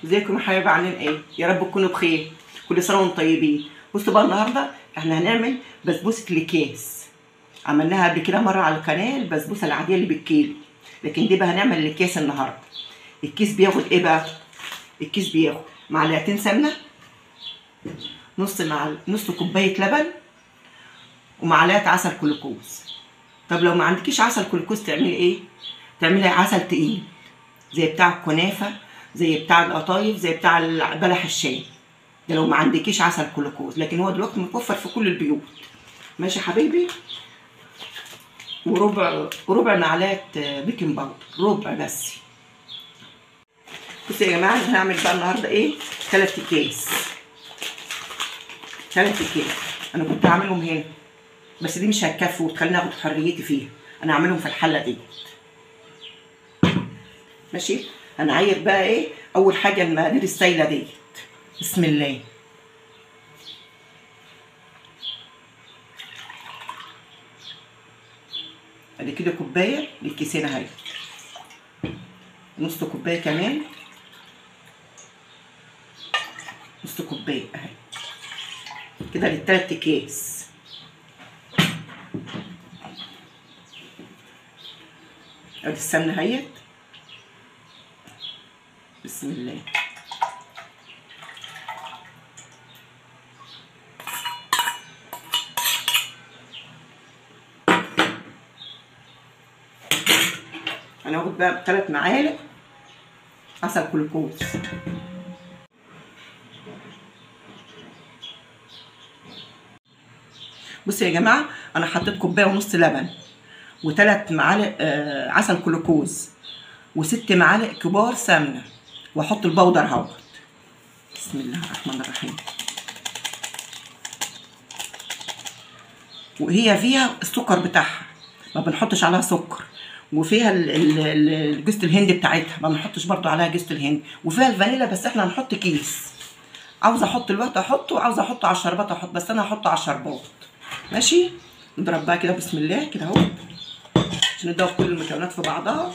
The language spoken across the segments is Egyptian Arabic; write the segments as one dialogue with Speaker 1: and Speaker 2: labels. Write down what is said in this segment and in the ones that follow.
Speaker 1: ازيكم يا حبايبي عاملين ايه يا رب تكونوا بخير كل سنه وانتم طيبين بصوا بقى النهارده احنا هنعمل بسبوسه الاكياس عملناها قبل كده مره على القناه البسبوسه العاديه اللي بالكيلو لكن دي بقى هنعمل الاكياس النهارده الكيس بياخد ايه بقى الكيس بياخد معلقتين سمنه نص مع نص كوبايه لبن ومعلقه عسل كلوكوز طب لو ما عندكيش عسل كلوكوز تعملي ايه تعملي عسل تقيل زي بتاع الكنافه زي بتاع القطايف زي بتاع بلح الشاي ده لو ما عندكيش عسل كلوكوز لكن هو دلوقتي متوفر في كل البيوت ماشي يا حبيبي وربع وربع معلقه بيكنج باودر ربع بس بصوا يا جماعه انا هعمل بقى النهارده ايه ثلاث اكياس ثلاث اكياس انا كنت هعملهم هنا بس دي مش هتكفي وتخليني اخد حريتي فيها انا هعملهم في الحله دي ماشي هنعير بقى ايه اول حاجه المقادير السايله ديت بسم الله ادي كده كوبايه للكيسين اهي نص كوبايه كمان نص كوبايه اهي كده للتلات اكياس ادي السمنه اهيت بسم الله هناخد بقى ثلاث معالق عسل كلوكوز بصوا يا جماعه انا حطيت كوبايه ونص لبن وثلاث معالق آه عسل كلوكوز وست معالق كبار سمنه واحط البودر اهوت بسم الله الرحمن الرحيم وهي فيها السكر بتاعها ما بنحطش عليها سكر وفيها جوزة الهند بتاعتها ما بنحطش برضو عليها جوزة الهند وفيها الفانيلا بس احنا هنحط كيس عاوزه احط الوقت احطه وعاوزه احطه على الشربات احط بس انا هحطه على الشربات ماشي نضرب بقى كده بسم الله كده اهو عشان ندوب كل المكونات في بعضها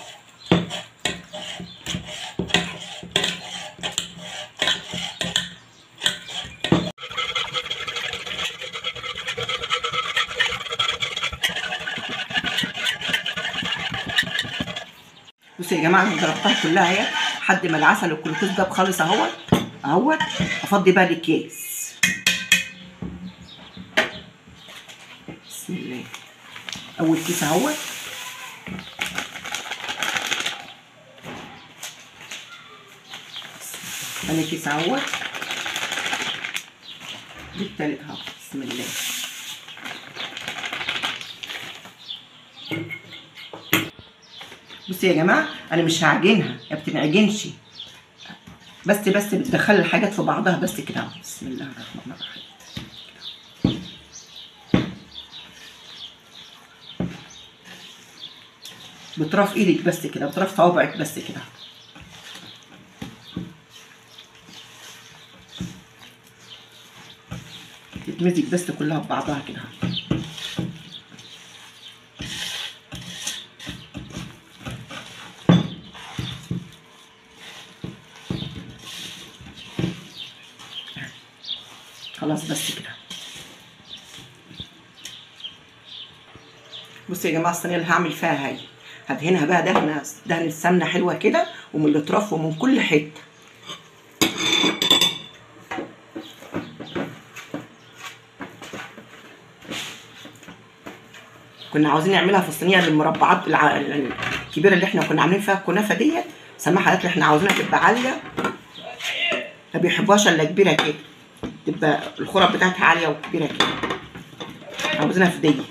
Speaker 1: بصوا يا جماعه انا ضربتها كلها اهي لحد ما العسل والجلوكوز داب خالص اهوت اهوت افضي بقى الاكياس بسم الله اول كيس اهوت ثاني كيس اهوت دي التالت اهو بسم الله بصوا يا جماعه انا مش هعجنها ما بتنعجنش بس بس بتدخل الحاجات في بعضها بس كده اهو بسم الله الرحمن الرحيم بطرف ايدك بس كده بطرف صوابعك بس كده تتمزج بس كلها ببعضها كده خلاص بس كده بصوا يا جماعه الصينيه اللي هعمل فيها هي هدهنها بقى دهنه دهن السمنه حلوه كده ومن الاطراف ومن كل حته كنا عاوزين نعملها في الصينيه المربعات الكبيره اللي احنا كنا عاملين فيها الكنافه ديت سماحه قالت لي احنا عاوزينها تبقى عاليه ما بيحبوهاش الا كبيره كده تبقى الخرط بتاعتها عاليه وكبيره كده عاوزينها في ديت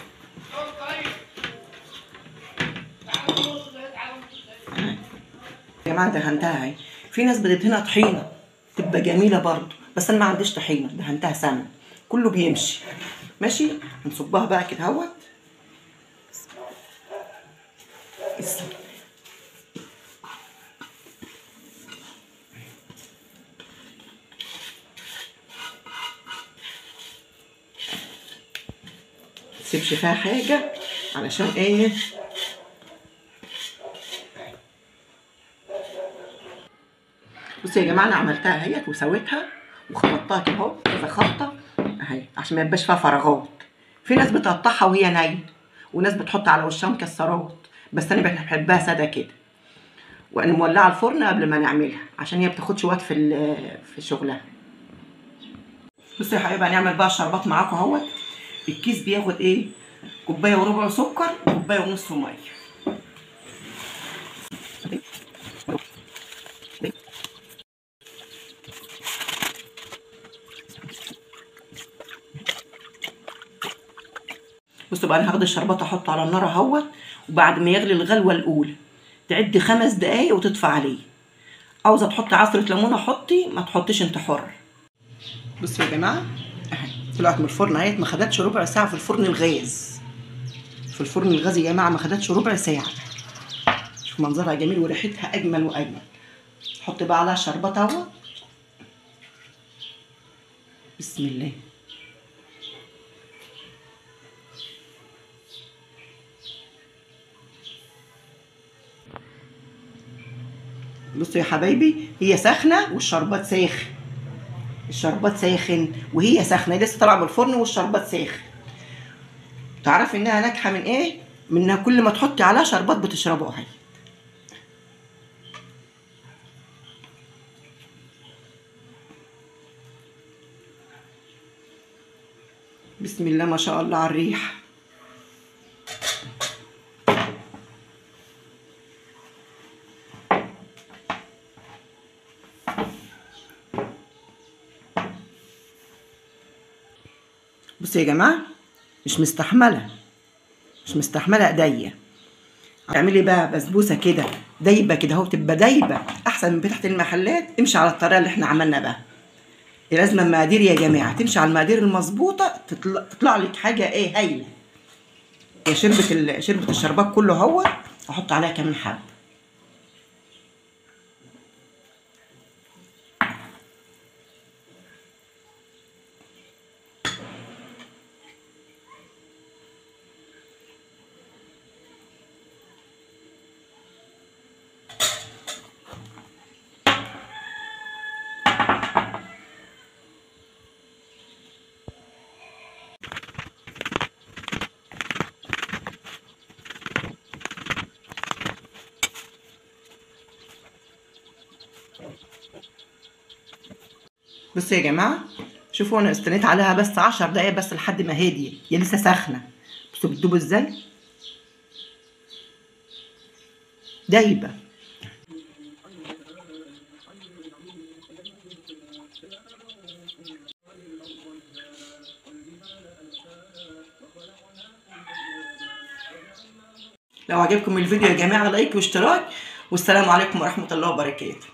Speaker 1: يا جماعه دهنتها اهي في ناس بتدهنها طحينه تبقى جميله برضو بس انا ما عنديش طحينه دهنتها سمنه كله بيمشي ماشي هنصبها بقى كده اهوت بسم الله تسيبش فيها حاجة علشان ايه بصوا يا جماعه انا عملتها اهيت وسويتها وخبطتها كده اهو كذا خبطه اهي عشان ما يبقاش فيها فراغات في ناس بتقطعها وهي نايمه وناس بتحط على وشها مكسرات بس انا بحبها ساده كده وانا مولعه الفرن قبل ما نعملها عشان هي بتاخدش وقت في ال- في شغلها بصوا يا حبايبي هنعمل بقى الشربات معاكم اهوت الكيس بياخد ايه كوبايه وربع سكر وكوبايه ونص ميه بصوا بقى انا هاخد الشربات احطه على النار اهوت وبعد ما يغلي الغلوه الاولى تعدي خمس دقايق وتطفي عليه عاوزه تحطي عصره ليمونه حطي ما تحطيش انت حر بصوا يا جماعه اهي طلعت من الفرن اهيت ما خدتش ربع ساعه في الفرن الغاز في الفرن الغاز يا جماعه ما خدتش ربع ساعه شوف منظرها جميل وريحتها اجمل واجمل حط بقى عليها شربات اهو بسم الله بصوا يا حبايبي هي ساخنه والشربات ساخن الشربات ساخن وهي ساخنه لسه طالعه من الفرن والشربات ساخن تعرفي انها ناجحه من ايه من انها كل ما تحطي عليها شربات بتشربوها هي بسم الله ما شاء الله على الريح بصوا يا جماعه مش مستحمله مش مستحمله ايديا اعملي بقى بسبوسه كده دايبه كده اهو تبقى دايبه احسن من بتاعه المحلات امشي على الطريقه اللي احنا عملنا بقى لازم المقادير يا جماعه تمشي على المقادير المظبوطه تطلع, تطلع لك حاجه ايه هايله هي شربة ال... شربة الشربات كله اهو احط عليها كمان حب بصوا يا جماعه شوفوا انا استنيت عليها بس عشر دقايق بس لحد ما هديت هي لسه ساخنه بصوا بتدوب ازاي دايبه لو عجبكم الفيديو يا جماعه لايك واشتراك والسلام عليكم ورحمه الله وبركاته